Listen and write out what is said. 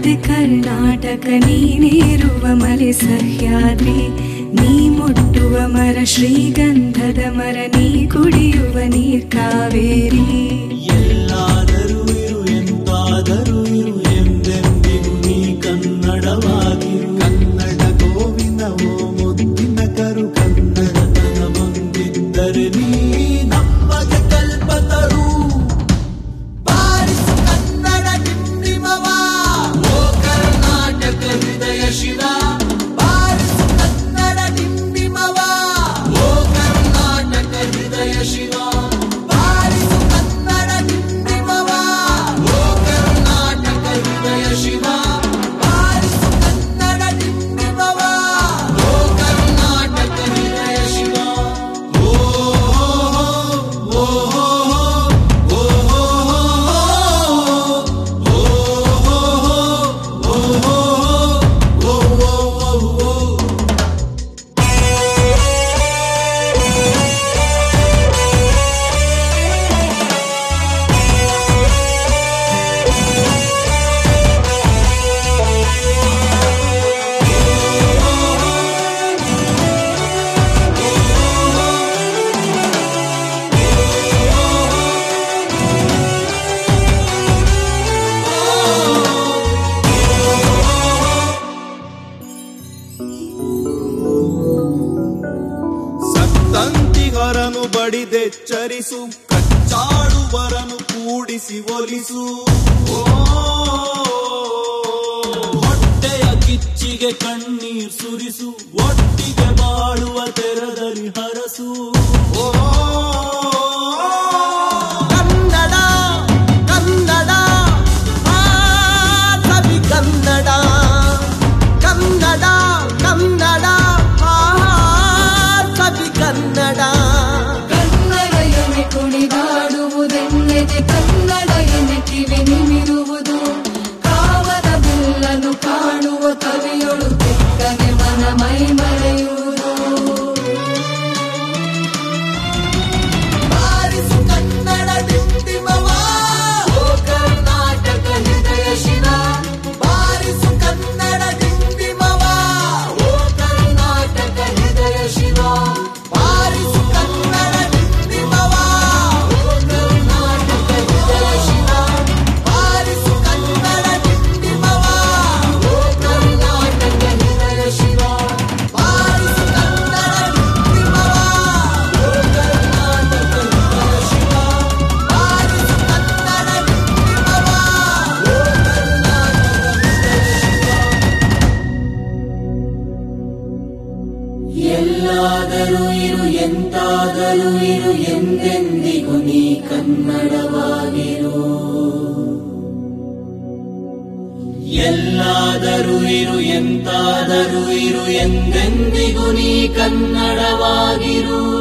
ಇದೆ ಕರ್ನಾಟಕ ನೀನೇರುವ ಮಲೆ ಸಹ್ಯಾದ್ರಿ ನೀ ಮುಟ್ಟುವ ಮರ ಶ್ರೀಗಂಧದ ಮರ ನೀ ಕುಡಿಯುವ ನೀರ್ ಕಾವೇರಿ ಎಲ್ಲಾದರೂ ಇರು ಎಂತಾದರೂ ಇರು ಎಂದೆಂದಿಗೂ ನೀ ಕನ್ನಡವಾಗಿರು ಕನ್ನಡ ಗೋವಿನ ಓ ಮುದ್ದಿನ ಕರು ಕನ್ನಡತನ ಬಂದಿದ್ದರೆ ನೀ ನಮಗೆ ಕಲ್ಪತರು ಬಾರಿಸು ಕನ್ನಡ ಡಿಂಡಿಮವ ಓ ಕರ್ನಾಟಕ ಹೃದಯ ಶಿವ ಬಾರಿಸು ಕನ್ನಡ ಡಿಂಡಿಮವ ಓ ಕರ್ನಾಟಕ ಹೃದಯ ಶಿವ ಬಾರಿಸು ಕನ್ನಡ ಡಿಂಡಿಮವ ಓ ಕರ್ನಾಟಕ ಹೃದಯ ಶಿವ ಬಾರಿಸು ಕನ್ನಡ ಡಿಂಡಿಮವ ಓ ಕರ್ನಾಟಕ ಹೃದಯ ಶಿವ ಓ ಓ ಓ ಸತ್ತಂತಿಗರನು ಬಡಿದೆಚ್ಚರಿಸು ಕಚ್ಚಾಡುವರನು ಕೂಡಿಸಿ ಒಲಿಸು ಓ, ಹೊಟ್ಟೆಯ ಕಿಚ್ಚಿಗೆ ಕಣ್ಣೀರ್ ಸುರಿಸು ಒಟ್ಟಿಗೆ ಬಾಳುವ ತೆರದಲ್ಲಿ ಹರಸು ಓ, ಕನ್ನಡ ಕನ್ನಡ ಆ ಸವಿ ಕನ್ನಡ ಕನ್ನಡ ಕನ್ನಡ ಆ ಸವಿ ಕನ್ನಡ ಕನ್ನಡ ಎನೆ ಕುಣಿದಾಡುವುದೆನ್ನೆದೆ ಕನ್ನಡ ಎನೆ ಕಿವಿ ನಿಮಿರುವುದು ಕಾವದ ಬಿಲ್ಲನ್ನು ಕಾಣುವ ಕವಿಯೊಳು ಬೆಕ್ಕನೆ ಮನ ಮೈ ಮರೆಯುವುದು ಬಾರಿಸು ಕನ್ನಡ ಡಿಂಡಿಮವ ಓ ಕರ್ನಾಟಕ ಹೃದಯ ಶಿವ ಬಾರಿಸು ಕನ್ನಡ ಡಿಂಡಿಮವ ಓ ಕರ್ನಾಟಕ ಹೃದಯ ಶಿವ ಬಾರಿಸು ಕನ್ನಡ ಡಿಂಡಿಮವ ಓ ಕರ್ನಾಟಕ ಹೃದಯ ಶಿವ ಬಾರಿಸು ಕನ್ನಡ ಡಿಂಡಿಮವ ಓ ಕರ್ನಾಟಕ ಹೃದಯ ಶಿವ ಬಾರಿಸು ಕನ್ನಡ ಡಿಂಡಿಮವ ಓ ಕರ್ನಾಟಕ ಹೃದಯ ಶಿವ ಬಾರಿಸು ಕನ್ನಡ ಡಿಂಡಿಮವ ಓ ಎಲ್ಲಾದರೂ ಇರು ಎಂತಾದರೂ ಇರು ಎಂದೆಂದಿಗೂ ನೀ ಕನ್ನಡವಾಗಿರು ಎಲ್ಲಾದರೂ ಇರು ಎಂತಾದರೂ ಇರು ಎಂದೆಂದಿಗೂ ನೀ ಕನ್ನಡವಾಗಿರು